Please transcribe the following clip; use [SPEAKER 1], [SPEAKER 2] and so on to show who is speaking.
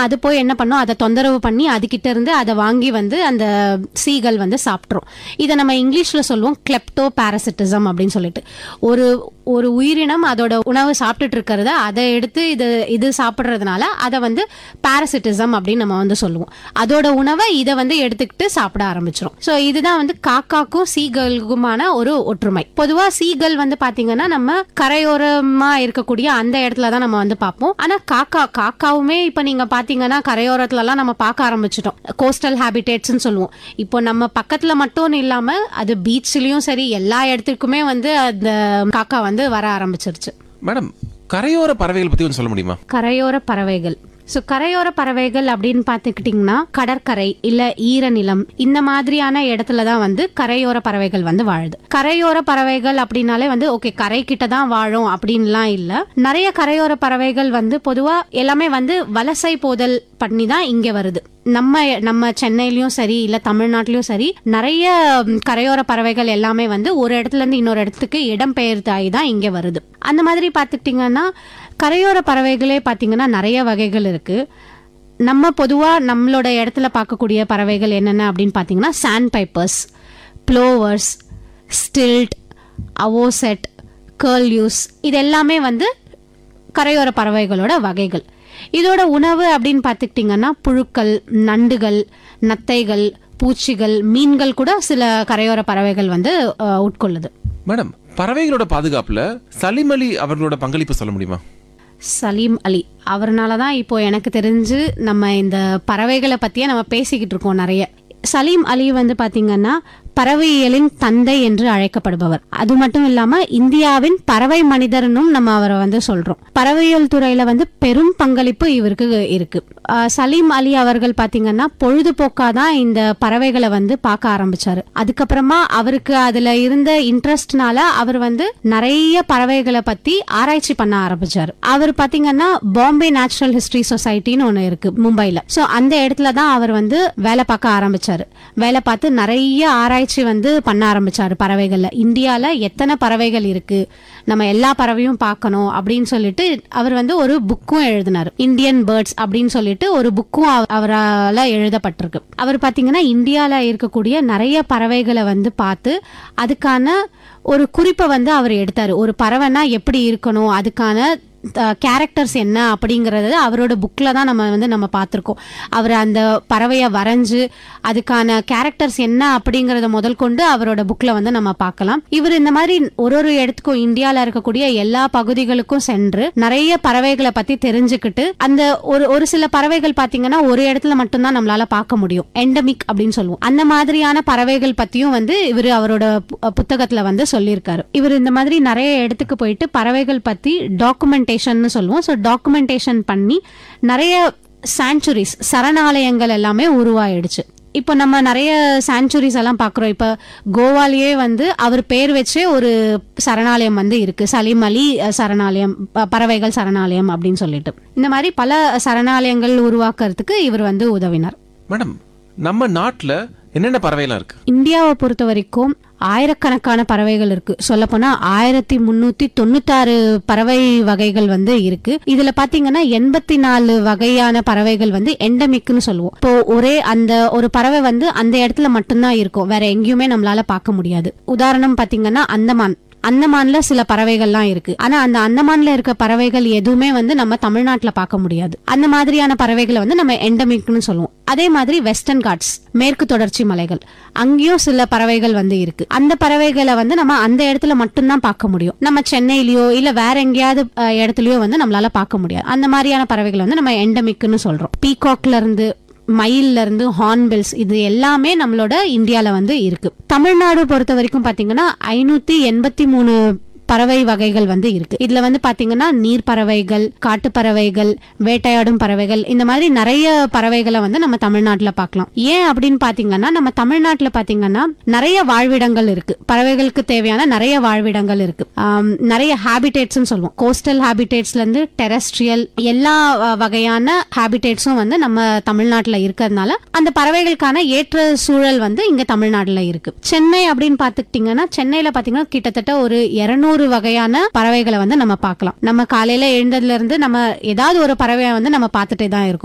[SPEAKER 1] அது போய் என்ன பண்ணும் அதை தொந்தரவு பண்ணி அதுகிட்ட இருந்து அதை வாங்கி வந்து அந்த சீகல் வந்து சாப்பிட்ரும் இதை நம்ம இங்கிலீஷ்ல சொல்லுவோம் கிளெப்டோ பாரசிட்டிசம் அப்படின்னு சொல்லிட்டு ஒரு ஒரு உயிரினம் அதோட உணவு சாப்பிட்டுட்டு இருக்கிறத அதை எடுத்து இது இது சாப்பிட்றதுனால அதை வந்து பாரசிட்டிசம் அப்படின்னு நம்ம வந்து சொல்லுவோம் அதோட உணவை இதை வந்து எடுத்துக்கிட்டு சாப்பிட ஆரம்பிச்சிரும் ஸோ இதுதான் வந்து காக்காக்கும் சீகலுக்குமான ஒரு ஒற்றுமை பொதுவா சீகல் வந்து பாத்தீங்கன்னா நம்ம கரையோரமா இருக்கக்கூடிய அந்த இடத்துல தான் நம்ம வந்து பார்ப்போம் ஆனா காக்கா காக்காவுமே இப்ப நீங்க பாத்தீங்கன்னா கரையோரத்துல எல்லாம் நம்ம பார்க்க ஆரம்பிச்சிட்டோம் கோஸ்டல் ஹேபிடேட்ஸ்னு சொல்லுவோம் இப்போ நம்ம பக்கத்துல மட்டும் இல்லாம அது பீச்லயும் சரி எல்லா இடத்துக்குமே வந்து அந்த காக்கா வந்து வர ஆரம்பிச்சிருச்சு
[SPEAKER 2] மேடம் கரையோர பறவைகள் பத்தி கொஞ்சம் சொல்ல முடியுமா
[SPEAKER 1] கரையோர பறவைகள் ஸோ கரையோர பறவைகள் அப்படின்னு பார்த்துக்கிட்டிங்கன்னா கடற்கரை இல்லை ஈரநிலம் இந்த மாதிரியான இடத்துல தான் வந்து கரையோர பறவைகள் வந்து வாழுது கரையோர பறவைகள் அப்படின்னாலே வந்து ஓகே கரை கிட்ட தான் வாழும் அப்படின்லாம் இல்லை நிறைய கரையோர பறவைகள் வந்து பொதுவாக எல்லாமே வந்து வலசை போதல் பண்ணி தான் இங்கே வருது நம்ம நம்ம சென்னையிலயும் சரி இல்ல தமிழ்நாட்டிலயும் சரி நிறைய ம், கரையோர பறவைகள் எல்லாமே வந்து ஒரு இடத்துல இருந்து இன்னொரு இடத்துக்கு இடம்பெயர்ந்தாகி தான் இங்க வருது அந்த மாதிரி பார்த்துக்கிட்டிங்கன்னா கரையோர பறவைகளே பார்த்தீங்கன்னா நிறைய வகைகள் இருக்கு நம்ம பொதுவா நம்மளோட இடத்துல பார்க்கக்கூடிய பறவைகள் என்னென்ன அப்படின்னு பார்த்தீங்கன்னா sandpipers plovers stilt avocet curlews இது எல்லாமே வந்து கரையோர பறவைகளோட வகைகள் இதோட உணவு அப்படின்னு பார்த்துக்கிட்டிங்கன்னா புழுக்கள் நண்டுகள் நத்தைகள் பூச்சிகள் மீன்கள் கூட சில கரையோர பறவைகள் வந்து அஹ், உட்கொள்ளுது
[SPEAKER 2] மேடம் பறவைகளோட பாதுகாப்புல சலிம் அலி அவர்களோட பங்களிப்பு சொல்ல முடியுமா
[SPEAKER 1] சலீம் அலி அவர்னால தான் இப்போ எனக்கு தெரிஞ்சு நம்ம இந்த பறவைகளை பற்றியே நம்ம பேசிக்கிட்டு இருக்கோம் நிறைய சலீம் அலி வந்து பாத்தீங்கன்னா பறவையியலின் தந்தை என்று அழைக்கப்படுபவர் அது மட்டும் இல்லாம இந்தியாவின் பறவை மனிதர்னும் நம்ம அவரை வந்து சொல்றோம் பறவையியல் துறையில வந்து பெரும் பங்களிப்பு இவருக்கு இருக்கு ஆஹ் சலீம் அலி அவர்கள் பாத்தீங்கன்னா பொழுதுபோக்கா தான் இந்த பறவைகளை வந்து பார்க்க ஆரம்பிச்சாரு அதுக்கப்புறமா அவருக்கு அதுல இருந்த இன்ட்ரெஸ்ட்னால அவர் வந்து நிறைய பறவைகளை பத்தி ஆராய்ச்சி பண்ண ஆரம்பிச்சாரு அவர் பாத்தீங்கன்னா பாம்பே நேச்சுரல் ஹிஸ்டரி சொசைட்டின்னு ஒண்ணு இருக்கு மும்பைல சோ அந்த இடத்துல தான் அவர் வந்து வேலை பார்க்க ஆரம்பிச்சாரு வேலை பார்த்து நிறைய ஆராய்ச்சி வந்து பண்ண ஆரம்பிச்சாரு பறவைகள்ல இந்தியால எத்தனை பறவைகள் இருக்கு நம்ம எல்லா பறவையும் பார்க்கணும் அப்படின்னு சொல்லிட்டு அவர் வந்து ஒரு புக்கும் எழுதினார் இந்தியன் பேர்ட்ஸ் அப்படின்னு சொல்லிட்டு ஒரு புக்கும் அவரால் எழுதப்பட்டிருக்கு அவர் பாத்தீங்கன்னா இந்தியால இருக்கக்கூடிய நிறைய பறவைகளை வந்து பார்த்து அதுக்கான ஒரு குறிப்பை வந்து அவர் எடுத்தாரு ஒரு பறவைனா எப்படி இருக்கணும் அதுக்கான கேரக்டர்ஸ் என்ன அப்படிங்கறது அவரோட புக்ல தான் நம்ம வந்து நம்ம பார்த்துருக்கோம் அவர் அந்த பறவையை வரைஞ்சு அதுக்கான கேரக்டர்ஸ் என்ன அப்படிங்கறத முதல் கொண்டு அவரோட புக்ல வந்து நம்ம பார்க்கலாம் இவர் இந்த மாதிரி ஒரு ஒரு இடத்துக்கும் இந்தியால இருக்கக்கூடிய எல்லா பகுதிகளுக்கும் சென்று நிறைய பறவைகளை பத்தி தெரிஞ்சுக்கிட்டு அந்த ஒரு ஒரு சில பறவைகள் பாத்தீங்கன்னா ஒரு இடத்துல மட்டும்தான் நம்மளால பார்க்க முடியும் எண்டமிக் அப்படின்னு சொல்லுவோம் அந்த மாதிரியான பறவைகள் பத்தியும் வந்து இவர் அவரோட பு- புத்தகத்துல வந்து சொல்லியிருக்காரு இவர் இந்த மாதிரி நிறைய இடத்துக்கு போயிட்டு பறவைகள் பத்தி டாக்குமெண்டேஷன் சொல்லுவோம் ஸோ டாக்குமெண்டேஷன் பண்ணி நிறைய சாங்சுரிஸ் சரணாலயங்கள் எல்லாமே உருவாயிடுச்சு இப்போ நம்ம நிறைய சாங்சுரிஸ் எல்லாம் பார்க்குறோம் இப்போ கோவாலேயே வந்து அவர் பேர் வச்சே ஒரு சரணாலயம் வந்து இருக்கு சலீம் அலி அஹ், சரணாலயம் ப- பறவைகள் சரணாலயம் அப்படின்னு சொல்லிட்டு இந்த மாதிரி பல சரணாலயங்கள் உருவாக்குறதுக்கு இவர் வந்து உதவினார்
[SPEAKER 2] மேடம் நம்ம நாட்டுல என்னென்ன பறவைலாம் இருக்கு
[SPEAKER 1] இந்தியாவை பொறுத்த வரைக்கும் ஆயிரக்கணக்கான பறவைகள் இருக்கு சொல்லப்போனா ஆயிரத்தி முன்னூத்தி தொண்ணூத்தாறு பறவை வகைகள் வந்து இருக்கு இதுல பாத்தீங்கன்னா எண்பத்தி நாலு வகையான பறவைகள் வந்து எண்டமிக்னு சொல்லுவோம் இப்போ ஒரே அந்த ஒரு பறவை வந்து அந்த இடத்துல மட்டும்தான் இருக்கும் வேற எங்கேயுமே நம்மளால பார்க்க முடியாது உதாரணம் பாத்தீங்கன்னா அந்தமான் அந்தமான்ல சில பறவைகள்லாம் இருக்கு ஆனா அந்த அந்தமான்ல இருக்க பறவைகள் எதுவுமே வந்து நம்ம தமிழ்நாட்டுல பார்க்க முடியாது அந்த மாதிரியான பறவைகளை வந்து நம்ம எண்டமிக்னு சொல்லுவோம் அதே மாதிரி வெஸ்டர்ன் காட்ஸ் மேற்கு தொடர்ச்சி மலைகள் அங்கேயும் சில பறவைகள் வந்து இருக்கு அந்த பறவைகளை வந்து நம்ம அந்த இடத்துல மட்டும்தான் பார்க்க முடியும் நம்ம சென்னையிலயோ இல்ல வேற எங்கேயாவது அஹ், இடத்துலயோ வந்து நம்மளால பார்க்க முடியாது அந்த மாதிரியான பறவைகள் வந்து நம்ம எண்டமிக்னு சொல்றோம் பீகாக்ல இருந்து மயில்ல இருந்து ஹார்ன்பில்ஸ் இது எல்லாமே நம்மளோட இந்தியால வந்து இருக்கு தமிழ்நாடு பொறுத்த வரைக்கும் பாத்தீங்கன்னா ஐநூத்தி எண்பத்தி மூணு பறவை வகைகள் வந்து இருக்கு இதுல வந்து பாத்தீங்கன்னா நீர் பறவைகள் காட்டு பறவைகள் வேட்டையாடும் பறவைகள் இந்த மாதிரி நிறைய பறவைகளை வந்து நம்ம தமிழ்நாட்டுல பார்க்கலாம் ஏன் அப்படின்னு பாத்தீங்கன்னா நம்ம தமிழ்நாட்டுல பாத்தீங்கன்னா நிறைய வாழ்விடங்கள் இருக்கு பறவைகளுக்கு தேவையான நிறைய வாழ்விடங்கள் இருக்கு ஆம், நிறைய ஹாபிடேட்ஸ் சொல்லுவோம் கோஸ்டல் ஹாபிடேட்ஸ்ல இருந்து டெரஸ்ட்ரியல் எல்லா அஹ், வகையான ஹாபிடேட்ஸும் வந்து நம்ம தமிழ்நாட்டுல இருக்கிறதுனால அந்த பறவைகளுக்கான ஏற்ற சூழல் வந்து இங்க தமிழ்நாட்டுல இருக்கு சென்னை அப்படின்னு பாத்துக்கிட்டீங்கன்னா சென்னையில பாத்தீங்கன்னா கிட்டத்தட்ட ஒரு 200 வகையான பறவைகளை வந்து நம்ம பார்க்கலாம் நம்ம காலையில எழுந்ததுல இருந்து நம்ம ஏதாவது ஒரு பறவையை வந்து நம்ம பார்த்துட்டே தான் இருக்கோம்